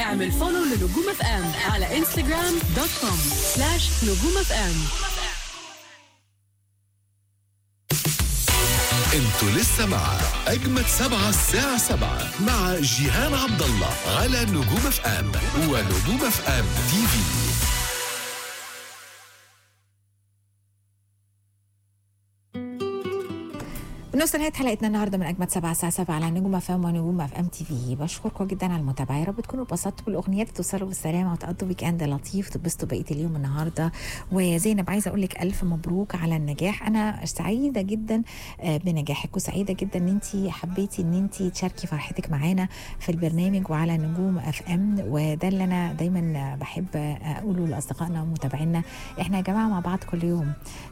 اعمل فولو لنجوم اف ام على انستغرام دوت كوم سلاش نجوم اف ام انتوا لسه مع اجمد سبعة الساعة سبعة مع جيهان عبد الله على نجوم اف ام ونجوم اف ام تي في بنوصل نهايه حلقتنا النهارده من اجمد سبعة الساعه 7 على نجوم اف ام ونجوم اف ام تي في بشكركم جدا على المتابعه يا رب تكونوا اتبسطتوا بالاغنيات توصلوا بالسلامه وتقضوا ويك اند لطيف تتبسطوا بقيه اليوم النهارده وزينب عايزه اقول لك الف مبروك على النجاح انا سعيده جدا آه، بنجاحك وسعيده جدا ان انت حبيتي ان انت تشاركي فرحتك معانا في البرنامج وعلى نجوم اف ام وده اللي انا دايما بحب اقوله لاصدقائنا ومتابعينا احنا يا جماعه مع بعض كل يوم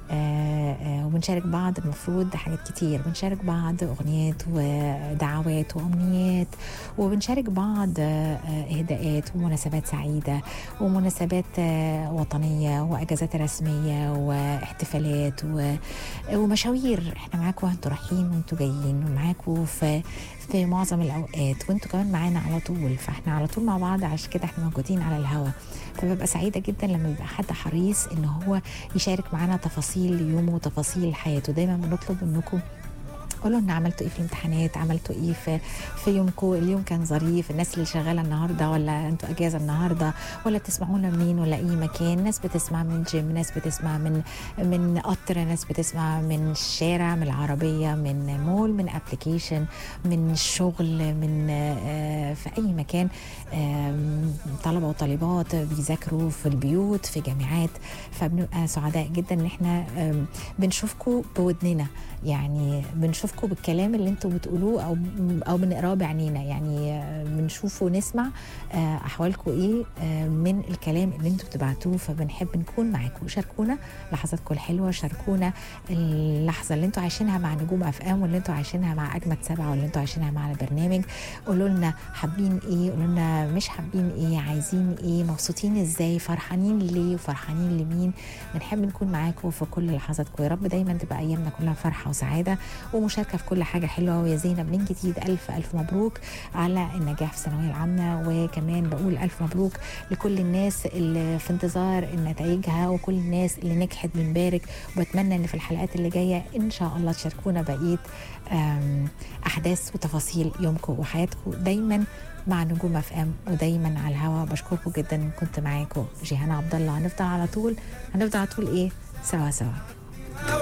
آه، آه، وبنشارك بعض المفروض حاجات كتير بنشارك بعض اغنيات ودعوات وامنيات وبنشارك بعض آه، آه، اهداءات ومناسبات سعيده ومناسبات آه، وطنيه واجازات رسميه واحتفالات و- ومشاوير احنا معاكم وانتوا رايحين وانتوا جايين ومعاكم في في معظم الاوقات وانتوا كمان معانا على طول فاحنا على طول مع بعض عشان كده احنا موجودين على الهوا فببقى سعيده جدا لما يبقى حد حريص ان هو يشارك معانا تفاصيل يومه وتفاصيل حياته دايما بنطلب منكم قولوا لنا عملتوا ايه في الامتحانات عملتوا ايه في في يومكم اليوم كان ظريف الناس اللي شغاله النهارده ولا انتوا اجازه النهارده ولا بتسمعونا منين ولا اي مكان ناس بتسمع من جيم ناس بتسمع من من قطر ناس بتسمع من الشارع من العربيه من مول من ابلكيشن من الشغل من آه، في اي مكان آم، طلبه وطالبات بيذاكروا في البيوت في جامعات فبنبقى سعداء جدا ان احنا آم، بنشوفكم بودننا يعني بنشوفكم بالكلام اللي انتوا بتقولوه او او بنقراه بعينينا يعني آه، بنشوف ونسمع آه، احوالكم ايه آه، من الكلام اللي انتوا بتبعتوه فبنحب نكون معاكم شاركونا لحظاتكم الحلوه شاركونا اللحظه اللي انتوا عايشينها مع نجوم اف ام واللي انتوا عايشينها مع اجمد سبعه واللي انتوا عايشينها مع البرنامج قولوا لنا حابين ايه قولوا لنا مش حابين ايه عايزين ايه مبسوطين ازاي فرحانين ليه وفرحانين لمين بنحب نكون معاكم في كل لحظاتكم يا رب دايما تبقى ايامنا كلها فرحه وسعاده ومشاركه في كل حاجه حلوه ويا زينب من جديد الف الف مبروك على النجاح في الثانويه العامه وكمان بقول الف مبروك لكل الناس اللي في انتظار نتائجها وكل الناس اللي نجحت بنبارك وبتمنى ان في الحلقات اللي جايه ان شاء الله تشاركونا بقيه آم، احداث وتفاصيل يومكم وحياتكم دايما مع نجوم اف ام ودايما على الهوا بشكركم جدا إن كنت معاكم جيهان عبد الله هنفضل على طول هنفضل على طول ايه سوا سوا